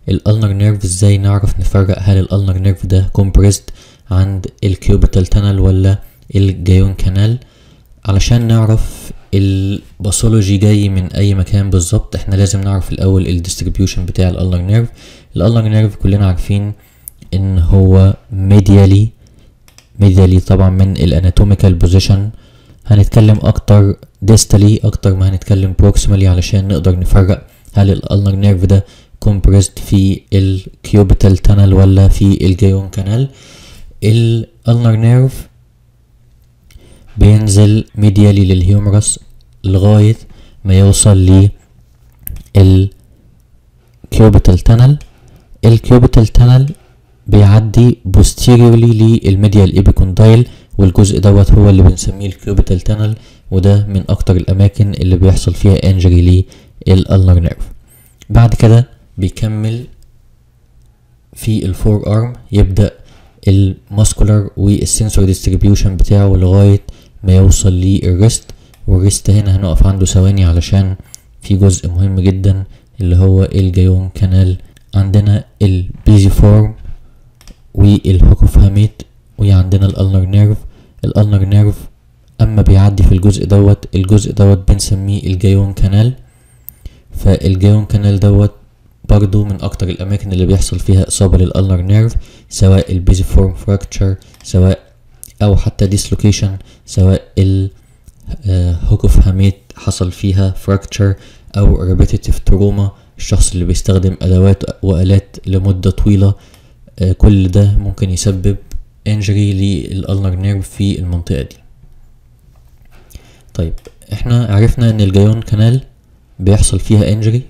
الالنر نيرف ازاي نعرف نفرق هل الالنر نيرف ده كومبريسد عند الكيوبيتال تانل ولا الجايون كانال علشان نعرف الباثولوجي جاي من اي مكان بالظبط احنا لازم نعرف الاول الديستريبيوشن بتاع الالنر نيرف الالنر نيرف كلنا عارفين ان هو ميديالي ميديالي طبعا من الاناتوميكال بوزيشن هنتكلم اكتر ديستالي اكتر ما هنتكلم بروكسيمالي علشان نقدر نفرق هل الالنر نيرف ده كومبريسد في الكيوبيتال تانل ولا في الجايون كانال الالنر نيرف بينزل ميديالي للهيومرس لغاية ما يوصل ل الكيوبيتال تانل الكيوبيتال تانل بيعدي posteriorly للميديال ايبيكوندايل والجزء دوت هو اللي بنسميه الكيوبيتال تانل وده من اكتر الاماكن اللي بيحصل فيها انجري للالنر نيرف بعد كده بيكمل في الفور ارم يبدأ الماسكولار والسنسور ديستريبيوشن بتاعه لغاية ما يوصل للريست والريست هنا هنقف عنده ثواني علشان في جزء مهم جدا اللي هو الجايون كانال عندنا البيزي فورم والهوكوفهاميت وعندنا الالنر نيرف الالنر نيرف اما بيعدي في الجزء دوت الجزء دوت بنسميه الجايون كانال فالجايون كانال دوت برضو من اكتر الاماكن اللي بيحصل فيها اصابة للالنر نيرف سواء البيزي فورم فراكتشر سواء او حتى ديسلوكيشن سواء الهوكوفهاميت حصل فيها فراكتشر او ريبيتيتيف تروما الشخص اللي بيستخدم ادوات والات لمدة طويلة آه كل ده ممكن يسبب انجري للالنر نيرف في المنطقة دي طيب احنا عرفنا ان الجايون كانال بيحصل فيها انجري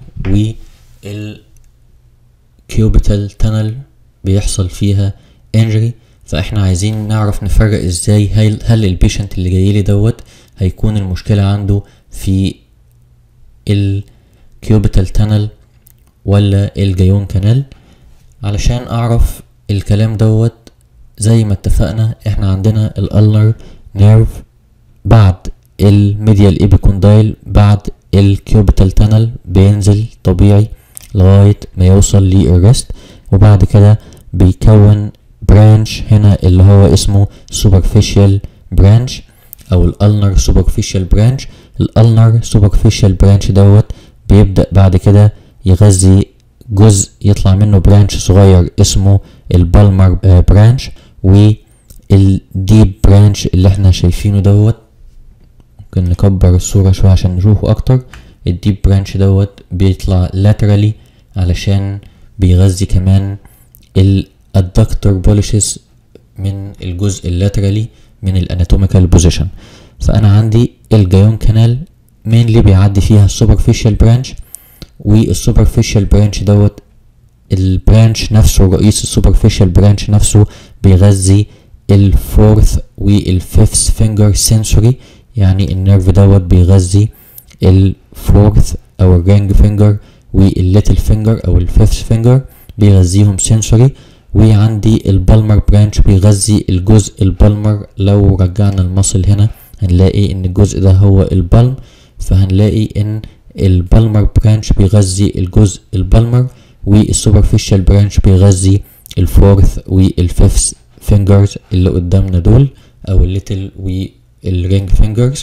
والكيوبيتال تانل بيحصل فيها انجري فاحنا عايزين نعرف نفرق ازاي هل, هل البيشنت اللي جايلي دوت هيكون المشكلة عنده في الكيوبيتال تانل ولا الجايون كانال علشان اعرف الكلام دوت زي ما اتفقنا احنا عندنا الالنر نيرف بعد الميديال ايبيكوندايل بعد الكيوبيتال تانل بينزل طبيعي لغاية ما يوصل للريست وبعد كده بيكون برانش هنا اللي هو اسمه superficial برانش او الالنر superficial برانش الالنر superficial برانش دوت بيبدأ بعد كده يغذي جزء يطلع منه برانش صغير اسمه البالمر برانش والديب برانش اللي احنا شايفينه دوت ممكن نكبر الصورة شوية عشان نشوفه اكتر الديب برانش دوت بيطلع laterally علشان بيغذي كمان الادكتور بوليشز من الجزء اللاترالي من الاناتوميكال بوزيشن فانا عندي الجايون كانال مينلي بيعدي فيها السوبرفيشال برانش والسوبرفيشال برانش دوت البرانش نفسه رئيس السوبرفيشال برانش نفسه بيغذي الفورث والفيفث فينجر سنسوري يعني النيرف دوت بيغذي الفورث او الرينج فينجر والليتل فينجر او الفيفث فينجر بيغذيهم سنسوري وعندي البالمر برانش بيغذي الجزء البالمر لو رجعنا المصل هنا هنلاقي ان الجزء ده هو البالم فهنلاقي ان البالمر برانش بيغذي الجزء البالمر والسوبرفيشال برانش بيغذي الفورث والفيفث فينجرز اللي قدامنا دول او الليتل والرينج فينجرز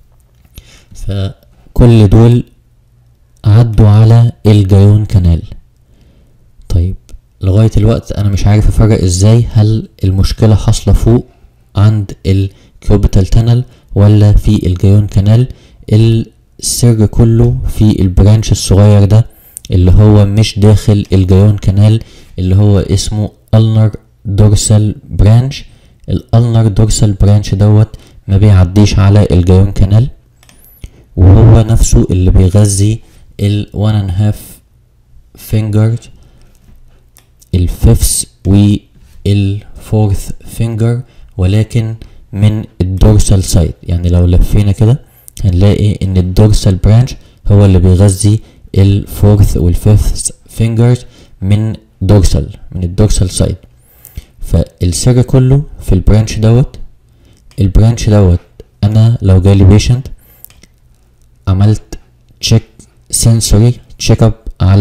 فكل دول عدوا على الجايون كانال طيب لغاية الوقت انا مش عارف افرق ازاي هل المشكلة حاصلة فوق عند الكيوبيتال تانل ولا في الجايون كانال السر كله في البرانش الصغير ده اللي هو مش داخل الجايون كانال اللي هو اسمه النر دورسال برانش الالنر دورسال برانش دوت ما بيعديش على الجايون كانال وهو نفسه اللي بيغذي ال one and half fingers الفيفث والفورث فينجر ولكن من الدورسال سايد يعني لو لفينا كده هنلاقي ان الدورسال برانش هو اللي بيغذي الفورث والفيفث فينجرز من دورسال من الدورسال سايد فالسر كله في البرانش دوت البرانش دوت انا لو جالي بيشنت عملت تشيك سنسوري تشيك اب على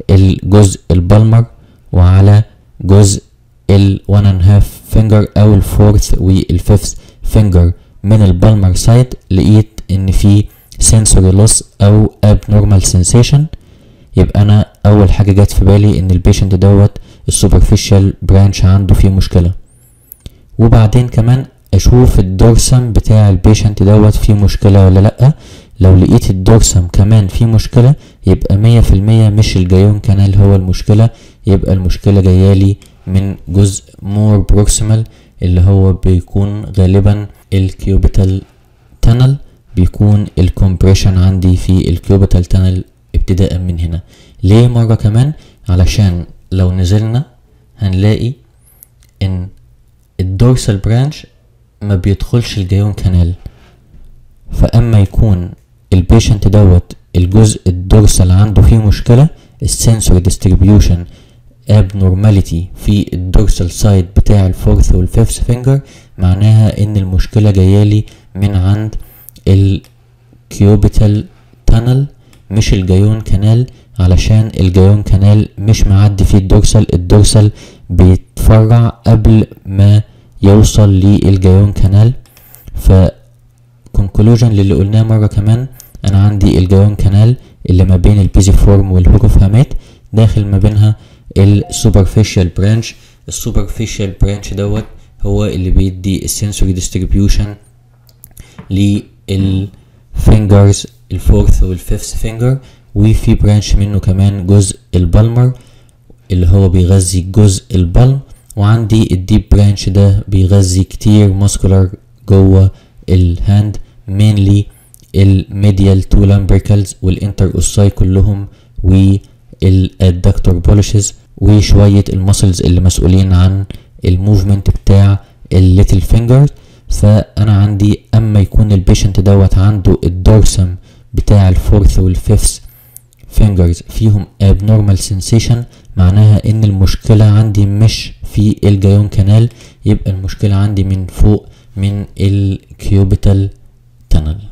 الجزء البلمر وعلى جزء ال 1 and half finger او الفورث والفيفث finger من البلمر سايد لقيت ان في sensory loss او abnormal sensation يبقى انا اول حاجه جت في بالي ان البيشنت دوت السوبرفيشال برانش عنده فيه مشكله وبعدين كمان اشوف الدورسم بتاع البيشنت دوت فيه مشكله ولا لا لو لقيت الدورسم كمان فيه مشكله يبقى مية في المية مش الجايون كانال هو المشكله يبقى المشكله جايالي من جزء مور بروكسيمال اللي هو بيكون غالبا الكيوبيتال تانل بيكون الكومبريشن عندي في الكيوبيتال تانل ابتداء من هنا ليه مرة كمان علشان لو نزلنا هنلاقي ان الدورسال برانش ما بيدخلش الجيون كانال فاما يكون البيشنت دوت الجزء الدورسال عنده فيه مشكلة السنسوري ديستريبيوشن abnormality في الدورسال سايد بتاع الفورث والفيفث فينجر معناها ان المشكلة جايالي من عند الكيوبيتال تانل مش الجيون كانال علشان الجيون كانال مش معدي فيه الدورسال الدورسال بيتفرع قبل ما يوصل للجيون كانال ف conclusion للي قلناه مرة كمان انا عندي الجيون كانال اللي ما بين البيزي فورم والهوكوفهامات داخل ما بينها السوبرفيشال برانش السوبرفيشال برانش دوت هو اللي بيدي السنسوري ديستريبيوشن للفينجرز الفورث والفيفث فينجر وفي برانش منه كمان جزء البلمر اللي هو بيغذي جزء البلم وعندي الديب برانش ده بيغذي كتير ماسكولار جوه الهاند mainly الميديال تو لامبريكلز والانتر اوساي كلهم والادكتور بوليشز وشوية المسلز اللي مسؤولين عن الموفمنت بتاع الليتل فينجرز فانا عندي اما يكون البيشنت دوت عنده الدورسم بتاع الفورث والفيفث فينجرز فيهم abnormal sensation معناها ان المشكلة عندي مش في الجيون كانال يبقى المشكلة عندي من فوق من الكيوبيتال تانل